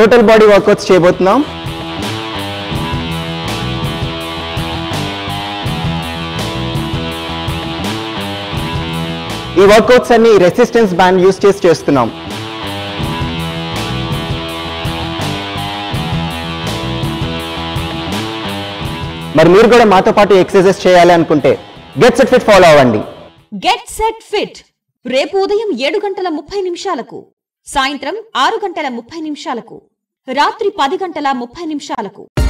total body workouts చేయబోతున్నాం ఈ workouts అన్ని రెసిస్టెన్స్ బ్యాండ్ యూస్ చేసి చేస్తున్నాం మరి మీరు కూడా మాతో పాటు ఎక్సర్సైజెస్ చేయాలి అనుకుంటే గెట్ సెట్ ఫిట్ ఫాలో అవ్వండి గెట్ సెట్ ఫిట్ రేపు ఉదయం ఏడు గంటల ముప్పై నిమిషాలకు సాయంత్రం ఆరు గంటల ముప్పై నిమిషాలకు రాత్రి పది గంటల ముప్పై నిమిషాలకు